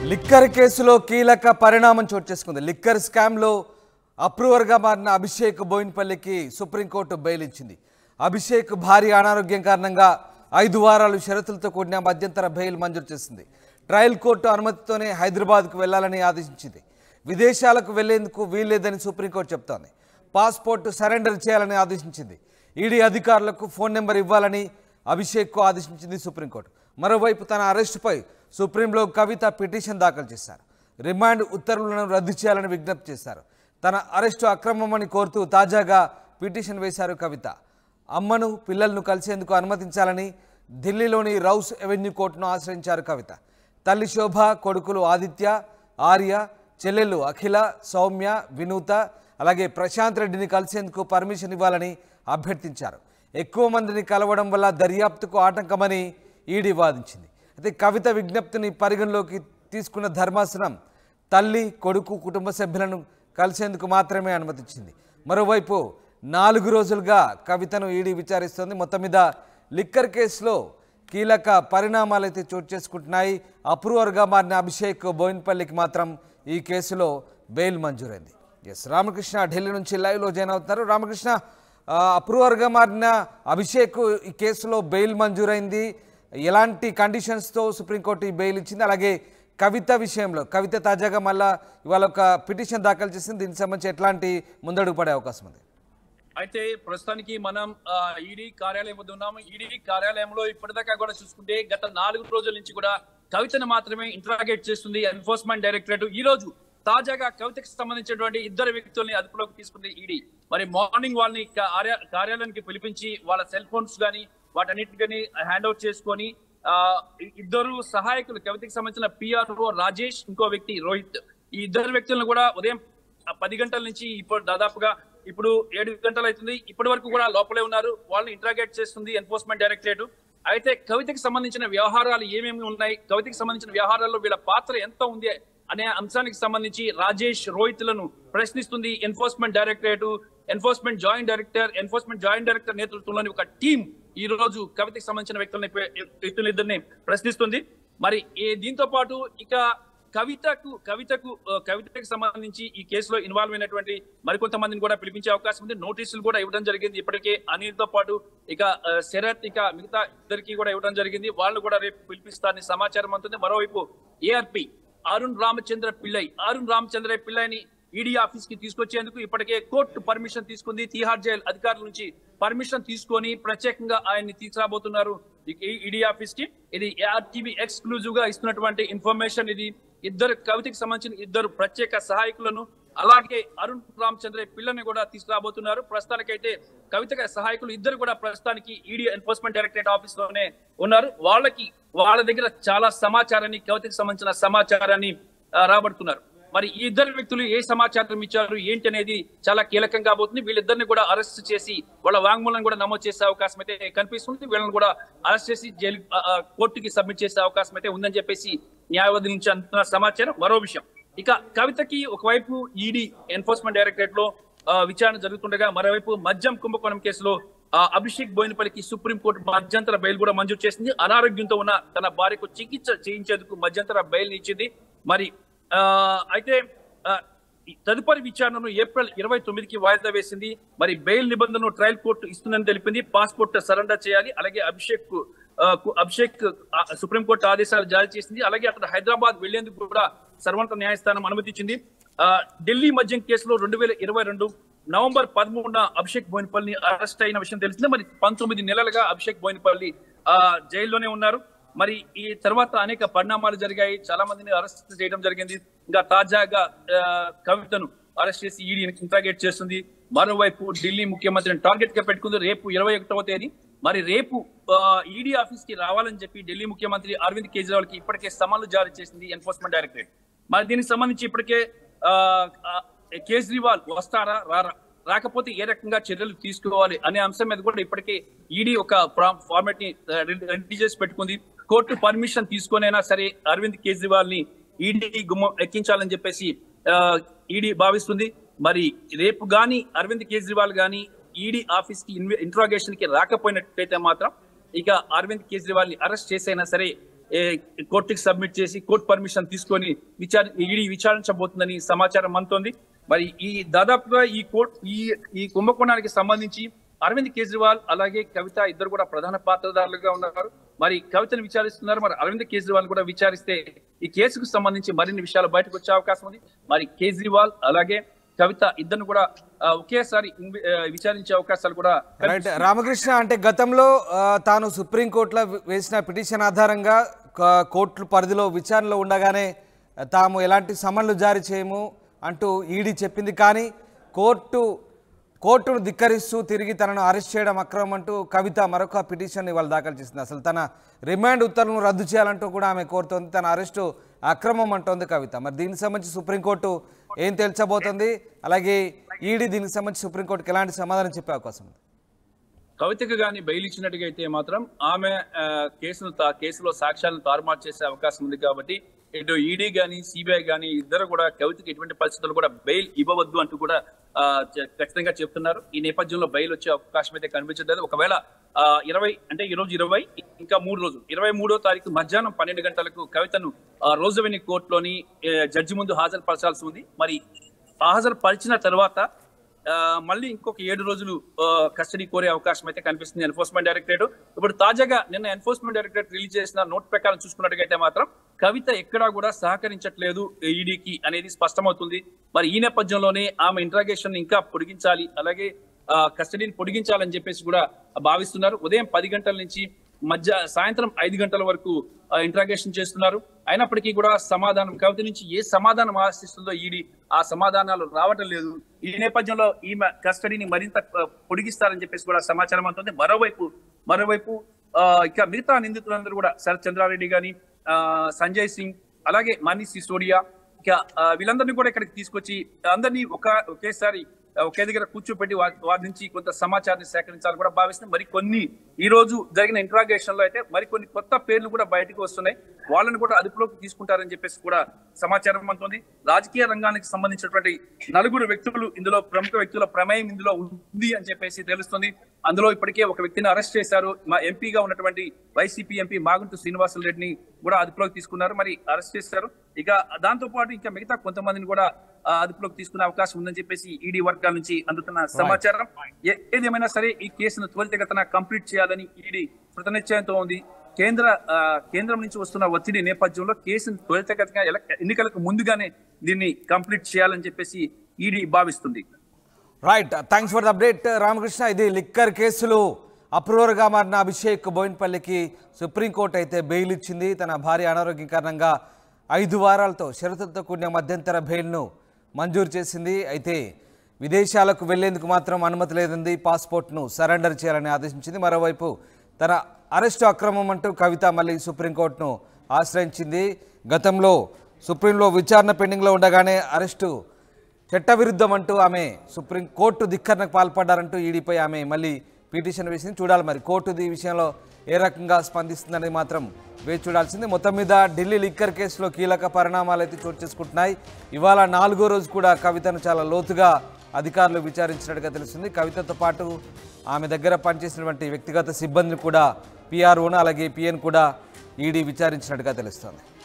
liquor కేసులో కీలక పరిణామం చోటు చేసుకుంది లిక్కర్ స్కామ్లో అప్రూవర్గా మారిన అభిషేక్ బోయిన్పల్లికి సుప్రీంకోర్టు బెయిల్ ఇచ్చింది అభిషేక్ భారీ అనారోగ్యం కారణంగా ఐదు వారాలు షరతులతో కూడిన మధ్యంతర బెయిల్ మంజూరు చేసింది ట్రయల్ కోర్టు అనుమతితోనే హైదరాబాద్కు వెళ్లాలని ఆదేశించింది విదేశాలకు వెళ్లేందుకు వీల్లేదని సుప్రీంకోర్టు చెప్తోంది పాస్పోర్ట్ సరెండర్ చేయాలని ఆదేశించింది ఈడీ అధికారులకు ఫోన్ నెంబర్ ఇవ్వాలని అభిషేక్కు ఆదేశించింది సుప్రీంకోర్టు మరోవైపు తన అరెస్టుపై సుప్రీంలో కవిత పిటిషన్ దాఖలు చేశారు రిమాండ్ ఉత్తర్వులను రద్దు చేయాలని విజ్ఞప్తి చేశారు తన అరెస్టు అక్రమమని కోరుతూ తాజాగా పిటిషన్ వేశారు కవిత అమ్మను పిల్లలను కలిసేందుకు అనుమతించాలని ఢిల్లీలోని రౌస్ ఎవెన్యూ కోర్టును ఆశ్రయించారు కవిత తల్లి శోభ కొడుకులు ఆదిత్య ఆర్య చెల్లెళ్ళు అఖిల సౌమ్య వినూత అలాగే ప్రశాంత్ రెడ్డిని కలిసేందుకు పర్మిషన్ ఇవ్వాలని అభ్యర్థించారు ఎక్కువ మందిని కలవడం వల్ల దర్యాప్తుకు ఆటంకమని ఈడీ వాదించింది అయితే కవిత విజ్ఞప్తిని పరిగణలోకి తీసుకున్న ధర్మాసనం తల్లి కొడుకు కుటుంబ సభ్యులను కలిసేందుకు మాత్రమే అనుమతించింది మరోవైపు నాలుగు రోజులుగా కవితను ఈడీ విచారిస్తోంది మొత్తం మీద లిక్కర్ కేసులో కీలక పరిణామాలు అయితే చోటు చేసుకుంటున్నాయి అప్రూవర్గా మారిన అభిషేక్ బోయిన్పల్లికి మాత్రం ఈ కేసులో బెయిల్ మంజూరైంది ఎస్ రామకృష్ణ ఢిల్లీ నుంచి లైవ్లో జాయిన్ అవుతున్నారు రామకృష్ణ ఆ, అప్రూవర్గా మారిన అభిషేక్ ఈ కేసులో బెయిల్ మంజూరైంది ఎలాంటి కండిషన్స్తో సుప్రీంకోర్టు ఈ బెయిల్ ఇచ్చింది అలాగే కవిత విషయంలో కవిత తాజాగా మళ్ళా ఇవాళ ఒక పిటిషన్ దాఖలు చేసింది దీనికి సంబంధించి ఎట్లాంటి ముందడుగు పడే అవకాశం ఉంది అయితే ప్రస్తుతానికి మనం ఈడీ కార్యాలయం వద్ద ఉన్నాము ఈడీ కార్యాలయంలో ఇప్పటిదాకా కూడా చూసుకుంటే గత నాలుగు రోజుల నుంచి కూడా కవితను మాత్రమే ఇంటరాగేట్ చేస్తుంది ఎన్ఫోర్స్మెంట్ డైరెక్టరేట్ ఈ రోజు తాజాగా కవితకు సంబంధించినటువంటి ఇద్దరు వ్యక్తుల్ని అదుపులోకి తీసుకుంది ఈడీ మరి మార్నింగ్ వాళ్ళని కార్య- కార్యాలయానికి పిలిపించి వాళ్ళ సెల్ ఫోన్స్ కానీ వాటన్నిటిని హ్యాండ్ అవుట్ చేసుకొని ఆ, ఇద్దరు సహాయకులు కవితకి సంబంధించిన పిఆర్ఓ రాజేష్ ఇంకో వ్యక్తి రోహిత్ ఈ ఇద్దరు వ్యక్తులను కూడా ఉదయం ఆ పది గంటల నుంచి ఇప్పుడు దాదాపుగా ఇప్పుడు ఏడు గంటలు అవుతుంది ఇప్పటి వరకు కూడా లోపలే ఉన్నారు వాళ్ళని ఇంట్రాగేట్ చేస్తుంది ఎన్ఫోర్స్మెంట్ డైరెక్టరేట్ అయితే కవితకి సంబంధించిన వ్యవహారాలు ఏమేమి ఉన్నాయి కవితకి సంబంధించిన వ్యవహారాల్లో వీళ్ళ పాత్ర ఎంత ఉంది అనే అంశానికి సంబంధించి రాజేష్ రోహిత్లను ప్రశ్నిస్తుంది enforcement directorate enforcement joint director enforcement joint director నేతృత్వంలోని ఒక టీం ఈ రోజు కవితకి సంబంధించిన వ్యక్తులని వ్యక్తులిద్దరిని ప్రశ్నిస్తుంది మరి ఈ దీంతో పాటు ఇక కవితకు కవితకు ఆ, కవితకు సంబంధించి ఈ కేసులో ఇన్వాల్వ్ అయినటువంటి మరికొంతమందిని కూడా పిలిపించే అవకాశం ఉంది నోటీసులు కూడా ఇవ్వడం జరిగింది ఇప్పటికే అనిల్ తో పాటు ఇక ఆ, శరత్ ఇక మిగతా ఇద్దరికి కూడా ఇవ్వడం జరిగింది వాళ్ళు కూడా రేపు పిలిపిస్తారని సమాచారం అందుతుంది మరోవైపు ఏఆర్పి అరుణ్ రామచంద్ర పిల్లై అరుణ్ రామచంద్ర పిల్లైని ఈడీ ఆఫీస్ కి తీసుకొచ్చేందుకు ఇప్పటికే కోర్టు పర్మిషన్ తీసుకుంది తీహార్ జైల్ అధికారుల నుంచి పర్మిషన్ తీసుకొని ప్రత్యేకంగా ఆయన్ని తీసుకురాబోతున్నారు ఈడీ ఆఫీస్ కి ఇది ఆర్టీవీ ఎక్స్క్లూజివ్ గా ఇస్తున్నటువంటి ఇన్ఫర్మేషన్ ఇది ఇద్దరు కవితకి సంబంధించిన ఇద్దరు ప్రత్యేక సహాయకులను అలాగే అరుణ్ రామచంద్ర పిల్లని కూడా తీసుకురాబోతున్నారు ప్రస్తుతానికైతే కవిత సహాయకులు ఇద్దరు కూడా ప్రస్తుతానికి ఈడీ ఎన్ఫోర్స్మెంట్ డైరెక్టరేట్ ఆఫీస్ లోనే ఉన్నారు వాళ్ళకి వాళ్ళ దగ్గర చాలా సమాచారాన్ని కవితకి సంబంధించిన సమాచారాన్ని ఆ, రాబడుతున్నారు మరి ఈ ఇద్దరు వ్యక్తులు ఏ సమాచారం ఇచ్చారు ఏంటి అనేది చాలా కీలకం కాబోతుంది వీళ్ళిద్దరిని కూడా అరెస్ట్ చేసి వాళ్ళ వాంగ్మూలం కూడా నమోదు చేసే అవకాశం అయితే కనిపిస్తుంది వీళ్ళని కూడా అరెస్ట్ చేసి జైలు ఆ, ఆ, కోర్టుకి సబ్మిట్ చేసే అవకాశం అయితే ఉందని చెప్పేసి న్యాయవాది నుంచి అందుతున్న సమాచారం మరో విషయం ఇక కవితకి ఒకవైపు ఈడీ ఎన్ఫోర్స్మెంట్ డైరెక్టరేట్ లో ఆ, విచారణ జరుగుతుండగా మరోవైపు మద్యం కుంభకోణం కేసులో ఆ, అభిషేక్ బోయినపల్లికి సుప్రీంకోర్టు మధ్యంతర బెయిల్ కూడా మంజూరు చేసింది అనారోగ్యంతో ఉన్న తన భార్యకు చికిత్స చేయించేందుకు మధ్యంతర బెయిల్ ఇచ్చింది మరి ఆ, అయితే ఆ, ఈ తదుపరి విచారణను ఏప్రిల్ ఇరవై తొమ్మిదికి వాయిదా వేసింది మరి బెయిల్ నిబంధనను ట్రయల్ కోర్టు ఇస్తుందని తెలిపింది పాస్పోర్ట్ సరెండర్ చేయాలి అలాగే అభిషేక్ కు, ఆ, కు- అభిషేక్ ఆ, సుప్రీంకోర్టు ఆదేశాలు జారీ చేసింది అలాగే అక్కడ హైదరాబాద్ వెళ్లేందుకు కూడా సర్వోన్నత న్యాయస్థానం అనుమతించింది ఆ, ఢిల్లీ మద్యం కేసులో రెండు వేల ఇరవై రెండు నవంబర్ పదమూడున అభిషేక్ బోయినపల్లి అరెస్ట్ అయిన విషయం తెలిసింది మరి పంతొమ్మిది నెలలుగా అభిషేక్ బోయినపల్లి ఆ, జైల్లోనే ఉన్నారు మరి ఈ తర్వాత అనేక పరిణామాలు జరిగాయి చాలా మందిని అరెస్ట్ చేయడం జరిగింది ఇంకా తాజాగా ఆ, కవితను అరెస్ట్ చేసి ఈడీ ఇంట్రాగేట్ చేస్తుంది మరోవైపు ఢిల్లీ ముఖ్యమంత్రిని టార్గెట్ గా పెట్టుకుంది రేపు ఇరవై ఒకటవ తేదీ మరి రేపు ఈడీ ఆఫీస్ కి రావాలని చెప్పి ఢిల్లీ ముఖ్యమంత్రి అరవింద్ కేజ్రీవాల్ కి ఇప్పటికే సమన్లు జారీ చేసింది ఎన్ఫోర్స్మెంట్ డైరెక్టరేట్ మరి దీనికి సంబంధించి ఇప్పటికే ఆ, ఆ, కేజ్రీవాల్ వస్తారా రారా రాకపోతే ఏ రకంగా చర్యలు తీసుకోవాలి అనే అంశం మీద కూడా ఇప్పటికే ఈడీ ఒక ఫార్మాట్ ని ఆ, రెడీ చేసి పెట్టుకుంది కోర్టు పర్మిషన్ తీసుకొనైనా సరే అరవింద్ కేజ్రీవాల్ ని ఈడీ గుమ్మం ఎక్కించాలని చెప్పేసి ఈడీ భావిస్తుంది మరి రేపు గాని అరవింద్ కేజ్రీవాల్ గాని ఈడీ ఆఫీస్ కి ఇంట్రాగేషన్ కి రాకపోయినట్లయితే మాత్రం ఇక అరవింద్ కేజ్రీవాల్ ని అరెస్ట్ చేసైనా సరే ఏ, కోర్టుకి సబ్మిట్ చేసి కోర్టు పర్మిషన్ తీసుకొని విచార ఈడీ విచారించబోతుందని సమాచారం అందుతోంది మరి ఈ దాదాపుగా ఈ కోర్ట్ ఈ ఈ కుంభకోణానికి సంబంధించి అరవింద్ కేజ్రీవాల్ అలాగే కవిత ఇద్దరు కూడా ప్రధాన పాత్రధారులుగా ఉన్నారు మరి కవితను విచారిస్తున్నారు మరి అరవింద్ కేజ్రీవాల్ కూడా విచారిస్తే ఈ కేసుకు సంబంధించి మరిన్ని విషయాలు బయటకు వచ్చే అవకాశం ఉంది మరి కేజ్రీవాల్ అలాగే కవిత ఇద్దరు కూడా ఆ, ఒకేసారి ఇన్వి- ఆ, విచారించే అవకాశాలు కూడా రైట్ రామకృష్ణ అంటే గతంలో ఆ, తాను సుప్రీంకోర్టులో వేసిన పిటిషన్ ఆధారంగా క- కోర్టు పరిధిలో విచారణలో ఉండగానే ఆ, తాము ఎలాంటి సమన్లు జారీ చేయము అంటూ ఈడీ చెప్పింది కానీ కోర్టు కోర్టును ధిక్కరిస్తూ తిరిగి తనను అరెస్ట్ చేయడం అక్రమం అంటూ కవిత మరొక పిటిషన్ ఇవాళ దాఖలు చేసింది అసలు తన రిమాండ్ ఉత్తర్వులను రద్దు చేయాలంటూ కూడా ఆమె కోరుతోంది తన అరెస్టు అక్రమం అంటోంది కవిత మరి దీనికి సంబంధించి సుప్రీంకోర్టు ఏం తేల్చబోతోంది అలాగే ఈడీ దీనికి సంబంధించి సుప్రీంకోర్టుకి ఎలాంటి సమాధానం చెప్పే అవకాశం ఉంది కవితకు గాని బెయిల్ ఇచ్చినట్టుగా అయితే మాత్రం ఆమె ఆ, కేసును తా- కేసులో సాక్ష్యాలను తారుమారు చేసే అవకాశం ఉంది కాబట్టి ఇటు ఈడీ గాని సిబిఐ గాని ఇద్దరు కూడా కవితకి ఎటువంటి పరిస్థితులు కూడా బెయిల్ ఇవ్వవద్దు అంటూ కూడా ఆ, చ- ఖచ్చితంగా చెప్తున్నారు ఈ నేపథ్యంలో బెయిల్ వచ్చే అవకాశం అయితే కనిపించట్లేదు ఒకవేళ ఆ, ఇరవై అంటే ఈ రోజు ఇరవై ఇంకా మూడు రోజులు ఇరవై మూడో తారీఖు మధ్యాహ్నం పన్నెండు గంటలకు కవితను ఆ, రోజువెని కోర్టులోని ఏ, జడ్జి ముందు హాజరుపరచాల్సి ఉంది మరి హాజరుపరిచిన తర్వాత ఆ, మళ్ళీ ఇంకొక ఏడు రోజులు ఆ, కస్టడీ కోరే అవకాశం అయితే కనిపిస్తుంది ఎన్ఫోర్స్మెంట్ డైరెక్టరేట్ ఇప్పుడు తాజాగా నిన్న ఎన్ఫోర్స్మెంట్ డైరెక్టరేట్ రిలీజ్ చేసిన నోట్ ప్రకారం చూసుకున్నట్టుగైతే మాత్రం కవిత ఎక్కడా కూడా సహకరించట్లేదు ఈడీకి అనేది స్పష్టమవుతుంది మరి ఈ నేపథ్యంలోనే ఆమె ఇంట్రాగేషన్ ఇంకా పొడిగించాలి అలాగే ఆ, కస్టడీని పొడిగించాలని చెప్పేసి కూడా భావిస్తున్నారు ఉదయం పది గంటల నుంచి మధ్య సాయంత్రం ఐదు గంటల వరకు ఇంట్రాగేషన్ చేస్తున్నారు అయినప్పటికీ కూడా సమాధానం కవిత నుంచి ఏ సమాధానం ఆశిస్తుందో ఈడీ ఆ సమాధానాలు రావటం లేదు ఈ నేపథ్యంలో ఈమె కస్టడీని మరింత ఆ, పొడిగిస్తారని చెప్పేసి కూడా సమాచారం అవుతుంది మరోవైపు మరోవైపు ఆ, ఇక మిగతా నిందితులందరూ కూడా శరత్ చంద్రారెడ్డి గాని ఆ, సంజయ్ సింగ్ అలాగే మనీష్ సిసోడియా ఇక ఆ, వీళ్ళందరినీ కూడా ఇక్కడికి తీసుకొచ్చి అందరినీ ఒక ఒకేసారి ఆ, ఒకే దగ్గర కూర్చోపెట్టి వా- వారి నుంచి కొంత సమాచారాన్ని సేకరించాలని కూడా భావిస్తుంది మరి కొన్ని ఈ రోజు జరిగిన ఇంట్రాగేషన్ లో అయితే మరి కొన్ని కొత్త పేర్లు కూడా బయటకు వస్తున్నాయి వాళ్ళని కూడా అదుపులోకి తీసుకుంటారని చెప్పేసి కూడా సమాచారం అందుతుంది రాజకీయ రంగానికి సంబంధించినటువంటి నలుగురు వ్యక్తులు ఇందులో ప్రముఖ వ్యక్తుల ప్రమేయం ఇందులో ఉంది అని చెప్పేసి తెలుస్తుంది అందులో ఇప్పటికే ఒక వ్యక్తిని అరెస్ట్ చేశారు మా ఎంపీగా ఉన్నటువంటి వైసీపీ ఎంపీ మాగుంటు శ్రీనివాసులు రెడ్డిని కూడా అదుపులోకి తీసుకున్నారు మరి అరెస్ట్ చేశారు ఇక దాంతో పాటు ఇంకా మిగతా కొంతమందిని కూడా ఆ, అదుపులోకి తీసుకునే అవకాశం ఉందని చెప్పేసి ఈడీ వర్గాల నుంచి అందుతున్న సమాచారం ఏ- ఏదేమైనా సరే ఈ కేసును త్వరితగతన కంప్లీట్ చేయాలని ఈడీ కృతనిశ్చయంతో ఉంది కేంద్ర ఆ, కేంద్రం నుంచి వస్తున్న ఒత్తిడి నేపథ్యంలో కేసును త్వరితగతంగా ఎల- ఎన్నికలకు ముందుగానే దీన్ని కంప్లీట్ చేయాలని చెప్పేసి ఈడీ భావిస్తుంది right thanks for the update Ramakrishna ఇది లిక్కర్ కేసులో అప్రూవర్గా మారిన అభిషేక్ బోయిన్పల్లికి సుప్రీంకోర్టు అయితే బెయిల్ ఇచ్చింది తన భార్య అనారోగ్యం కారణంగా ఐదు వారాలతో షరతులతో కూడిన మధ్యంతర బెయిల్ను మంజూరు చేసింది అయితే విదేశాలకు వెళ్లేందుకు మాత్రం అనుమతి లేదంది పాస్పోర్ట్ను సరెండర్ చేయాలని ఆదేశించింది మరోవైపు తన అరెస్టు అక్రమం అంటూ కవిత మళ్ళీ సుప్రీంకోర్టును ఆశ్రయించింది గతంలో సుప్రీంలో విచారణ పెండింగ్లో ఉండగానే అరెస్టు చట్టవిరుద్ధం అంటూ ఆమె సుప్రీం కోర్టు ధిక్కరణకు పాల్పడ్డారంటూ ఈడీపై ఆమె మళ్ళీ పిటిషన్ వేసింది చూడాలి మరి కోర్టు ఈ విషయంలో ఏ రకంగా స్పందిస్తుందనేది మాత్రం వేచి చూడాల్సింది మొత్తం మీద ఢిల్లీ లిక్కర్ కేసులో కీలక పరిణామాలు అయితే చోటు చేసుకుంటున్నాయి ఇవాళ నాలుగో రోజు కూడా కవితను చాలా లోతుగా అధికారులు విచారించినట్టుగా తెలుస్తుంది కవితతో పాటు ఆమె దగ్గర పనిచేసినటువంటి వ్యక్తిగత సిబ్బందిని కూడా పిఆర్ఓను అలాగే పిఎన్ కూడా ఈడీ విచారించినట్టుగా తెలుస్తుంది